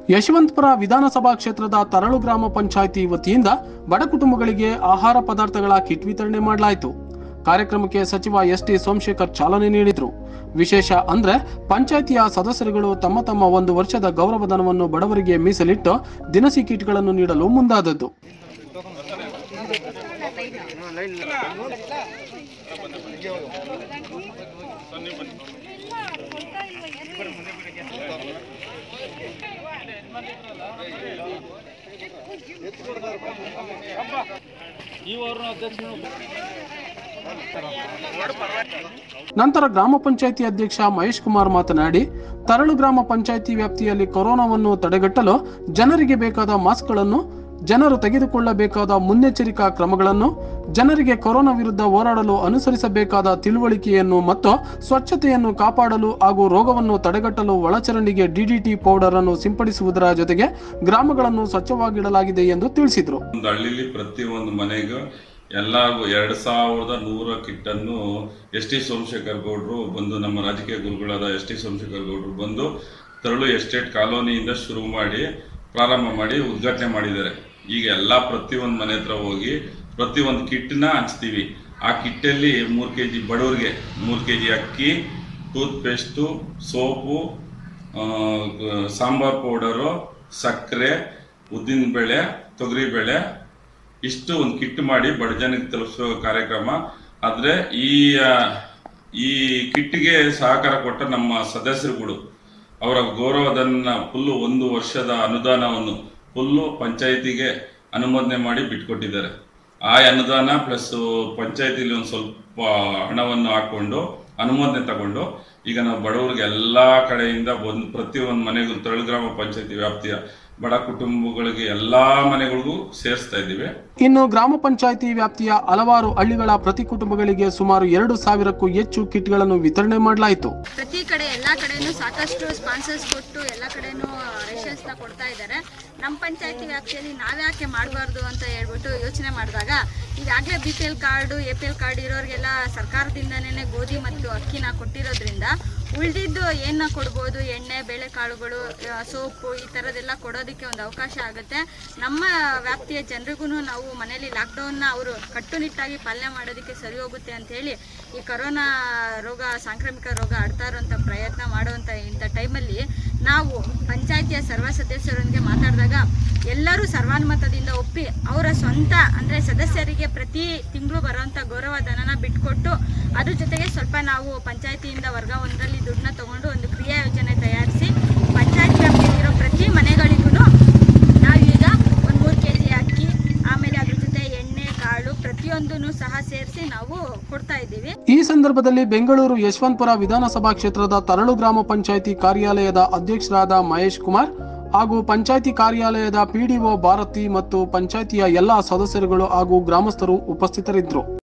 ಯಶವಂತಪುರ ವಿಧಾನಸಭಾ ಕ್ಷೇತ್ರದ ತರಳು ಗ್ರಾಮ ಪಂಚಾಯಿತಿ ವತಿಯಿಂದ ಬಡ ಕುಟುಂಬಗಳಿಗೆ ಆಹಾರ ಪದಾರ್ಥಗಳ ಕಿಟ್ ವಿತರಣೆ ಮಾಡಲಾಯಿತು ಕಾರ್ಯಕ್ರಮಕ್ಕೆ ಸಚಿವ ಎಸ್ ಟಿ ಸೋಮಶೇಖರ್ ಚಾಲನೆ ನೀಡಿದ್ರು ವಿಶೇಷ ಅಂದ್ರೆ ಪಂಚಾಯಿತಿಯ ಸದಸ್ಯರುಗಳು ತಮ್ಮ ತಮ್ಮ ಒಂದು ವರ್ಷದ ಗೌರವಧನವನ್ನು ಬಡವರಿಗೆ ಮೀಸಲಿಟ್ಟು ದಿನಸಿ ಕಿಟ್ಗಳನ್ನು ನೀಡಲು ಮುಂದಾದದ್ದು ನಂತರ ಗ್ರಾಮ ಪಂಚಾಯಿತಿ ಅಧ್ಯಕ್ಷ ಮಹೇಶ್ ಕುಮಾರ್ ಮಾತನಾಡಿ ತರಳು ಗ್ರಾಮ ಪಂಚಾಯಿತಿ ವ್ಯಾಪ್ತಿಯಲ್ಲಿ ಕೊರೋನಾವನ್ನು ತಡೆಗಟ್ಟಲು ಜನರಿಗೆ ಬೇಕಾದ ಮಾಸ್ಕ್ಗಳನ್ನು ಜನರು ತೆಗೆದುಕೊಳ್ಳಬೇಕಾದ ಮುನ್ನೆಚ್ಚರಿಕಾ ಕ್ರಮಗಳನ್ನು ಜನರಿಗೆ ಕೊರೋನಾ ವಿರುದ್ಧ ಹೋರಾಡಲು ಅನುಸರಿಸಬೇಕಾದ ತಿಳುವಳಿಕೆಯನ್ನು ಮತ್ತು ಸ್ವಚ್ಛತೆಯನ್ನು ಕಾಪಾಡಲು ಹಾಗೂ ರೋಗವನ್ನು ತಡೆಗಟ್ಟಲು ಒಳಚರಂಡಿಗೆ ಡಿಡಿಟಿ ಪೌಡರ್ ಅನ್ನು ಸಿಂಪಡಿಸುವುದರ ಜೊತೆಗೆ ಗ್ರಾಮಗಳನ್ನು ಸ್ವಚ್ಛವಾಗಿಡಲಾಗಿದೆ ಎಂದು ತಿಳಿಸಿದರು ಒಂದು ಹಳ್ಳಿಲಿ ಪ್ರತಿ ಒಂದು ಮನೆಗೂ ಎಲ್ಲ ಎರಡು ಸಾವಿರದ ನೂರ ಕಿಟ್ಟನ್ನು ಎಸ್ ಟಿ ಸೋಮಶೇಖರ್ ಗೌಡ್ರು ಬಂದು ನಮ್ಮ ರಾಜಕೀಯ ಗುರುಗಳಾದ ಎಸ್ ಟಿ ಸೋಮಶೇಖರ್ ಗೌಡ್ರು ಬಂದು ತರಳು ಎಸ್ಟೇಟ್ ಕಾಲೋನಿಯಿಂದ ಶುರು ಮಾಡಿ ಪ್ರಾರಂಭ ಮಾಡಿ ಉದ್ಘಾಟನೆ ಮಾಡಿದ್ದಾರೆ ಈಗ ಎಲ್ಲ ಪ್ರತಿಯೊಂದು ಮನೆ ಹತ್ರ ಹೋಗಿ ಪ್ರತಿಯೊಂದು ಕಿಟ್ನ ಹಂಚ್ತೀವಿ ಆ ಕಿಟ್ಟಲ್ಲಿ ಮೂರು ಕೆ ಜಿ ಬಡವ್ರಿಗೆ ಮೂರು ಕೆ ಜಿ ಅಕ್ಕಿ ಟೂತ್ ಪೇಸ್ಟು ಸೋಪು ಆ, ಗ- ಸಾಂಬಾರ್ ಪೌಡರು ಸಕ್ಕರೆ ಉದ್ದಿನಬೇಳೆ ತೊಗರಿಬೇಳೆ ಇಷ್ಟು ಒಂದು ಕಿಟ್ ಮಾಡಿ ಬಡ ಜನಕ್ಕೆ ತಲುಪಿಸೋ ಕಾರ್ಯಕ್ರಮ ಆದರೆ ಈ ಆ, ಈ ಕಿಟ್ಗೆ ಸಹಕಾರ ಕೊಟ್ಟ ನಮ್ಮ ಸದಸ್ಯರುಗಳು ಅವರ ಗೌರವಧನ ಫುಲ್ಲು ಒಂದು ವರ್ಷದ ಅನುದಾನವನ್ನು ಫುಲ್ಲು ಪಂಚಾಯಿತಿಗೆ ಅನುಮೋದನೆ ಮಾಡಿ ಬಿಟ್ಕೊಟ್ಟಿದ್ದಾರೆ ಆ ಅನುದಾನ ಪ್ಲಸ್ ಪಂಚಾಯತಿಲಿ ಒಂದು ಸ್ವಲ್ಪ ಹಣವನ್ನು ಹಾಕೊಂಡು ಅನುಮೋದನೆ ತಗೊಂಡು ಈಗ ನಾವು ಬಡವರಿಗೆ ಎಲ್ಲಾ ಕಡೆಯಿಂದ ಒಂದು ಪ್ರತಿಯೊಂದು ಮನೆಗೂ ತರಳು ಗ್ರಾಮ ಪಂಚಾಯತಿ ವ್ಯಾಪ್ತಿಯ ಬಡ ಕುಟುಂಬಗಳಿಗೆ ಎಲ್ಲಾ ಮನೆಗಳಿಗೂ ಸೇರಿಸ್ತಾ ಇದ್ದೀವಿ ಇನ್ನು ಗ್ರಾಮ ಪಂಚಾಯಿತಿ ವ್ಯಾಪ್ತಿಯ ಹಲವಾರು ಹಳ್ಳಿಗಳ ಪ್ರತಿ ಕುಟುಂಬಗಳಿಗೆ ಸುಮಾರು ಎರಡು ಸಾವಿರಕ್ಕೂ ಹೆಚ್ಚು ಕಿಟ್ಗಳನ್ನು ವಿತರಣೆ ಮಾಡಲಾಯಿತು ಪ್ರತಿ ಕಡೆ ಎಲ್ಲ ಕಡೆನೂ ಸಾಕಷ್ಟು ಸ್ಪಾನ್ಸರ್ಸ್ ಕೊಟ್ಟು ಎಲ್ಲ ಕಡೆನೂ ರೇಷನ್ಸ್ನ ಕೊಡ್ತಾ ಇದ್ದಾರೆ ನಮ್ಮ ಪಂಚಾಯತಿ ವ್ಯಾಪ್ತಿಯಲ್ಲಿ ನಾವ್ಯಾಕೆ ಮಾಡಬಾರ್ದು ಅಂತ ಹೇಳ್ಬಿಟ್ಟು ಯೋಚನೆ ಮಾಡಿದಾಗ ಈಗಾಗಲೇ B P L card A P L card ಇರೋರಿಗೆಲ್ಲ ಸರ್ಕಾರದಿಂದನೇ ಗೋಧಿ ಮತ್ತು ಅಕ್ಕಿನ ಕೊಟ್ಟಿರೋದ್ರಿಂದ ಉಳಿದಿದ್ದು ಏನ ಕೊಡ್ಬೋದು ಎಣ್ಣೆ ಬೇಳೆಕಾಳುಗಳು ಆ, ಸೋಪು ಈ ಥರದ್ದೆಲ್ಲ ಕೊಡೋದಕ್ಕೆ ಒಂದು ಅವಕಾಶ ಆಗುತ್ತೆ ನಮ್ಮ ವ್ಯಾಪ್ತಿಯ ಜನರಿಗೂ ನಾವು ಮನೇಲಿ ಲಾಕ್ಡೌನ್ನ ಅವರು ಕಟ್ಟುನಿಟ್ಟಾಗಿ ಪಾಲನೆ ಮಾಡೋದಕ್ಕೆ ಸರಿ ಹೋಗುತ್ತೆ ಅಂತ ಹೇಳಿ ಈ ಕೊರೋನಾ ರೋಗ ಸಾಂಕ್ರಾಮಿಕ ರೋಗ ಆಡ್ತಾ ಇರೋಂಥ ಪ್ರಯತ್ನ ಮಾಡುವಂಥ ಇಂಥ ಟೈಮಲ್ಲಿ ನಾವು ಪಂಚಾಯತಿಯ ಸರ್ವ ಸದಸ್ಯರೊಂದಿಗೆ ಮಾತಾಡಿದಾಗ ಎಲ್ಲರೂ ಸರ್ವಾನುಮತದಿಂದ ಒಪ್ಪಿ ಅವರ ಸ್ವಂತ ಅಂದರೆ ಸದಸ್ಯರಿಗೆ ಪ್ರತಿ ತಿಂಗಳು ಬರುವಂಥ ಗೌರವಧನನ ಬಿಟ್ಕೊಟ್ಟು ಅದ್ರ ಜೊತೆಗೆ ಸ್ವಲ್ಪ ನಾವು ಪಂಚಾಯತಿಯಿಂದ ವರ್ಗ ಒಂದರಲ್ಲಿ ದುಡ್ಡನ್ನ ತಗೊಂಡು ಒಂದು ಕ್ರಿಯಾ ಯೋಜನೆ ತಯಾರಿಸಿ ಪಂಚಾಯತ್ ವ್ಯಾಪ್ತಿಯಲ್ಲಿರೋ ಪ್ರತಿ ಮನೆಗಳಿಗೂ ನಾವೀಗ ಒಂದು ಮೂರು ಕೆ ಜಿ ಅಕ್ಕಿ ಆಮೇಲೆ ಅದ್ರ ಜೊತೆ ಎಣ್ಣೆ ಕಾಳು ಪ್ರತಿಯೊಂದನ್ನು ಸಹ ಸೇರಿಸಿ ನಾವು ಕೊಡ್ತಾ ಇದ್ದೀವಿ ಈ ಸಂದರ್ಭದಲ್ಲಿ ಬೆಂಗಳೂರು ಯಶವಂತಪುರ ವಿಧಾನಸಭಾ ಕ್ಷೇತ್ರದ ತರಳು ಗ್ರಾಮ ಪಂಚಾಯಿತಿ ಕಾರ್ಯಾಲಯದ ಅಧ್ಯಕ್ಷರಾದ ಮಹೇಶ್ ಕುಮಾರ್ ಹಾಗೂ ಪಂಚಾಯಿತಿ ಕಾರ್ಯಾಲಯದ ಪಿಡಿಒ ಭಾರತಿ ಮತ್ತು ಪಂಚಾಯಿತಿಯ ಎಲ್ಲಾ ಸದಸ್ಯರುಗಳು ಹಾಗೂ ಗ್ರಾಮಸ್ಥರು ಉಪಸ್ಥಿತರಿದ್ದರು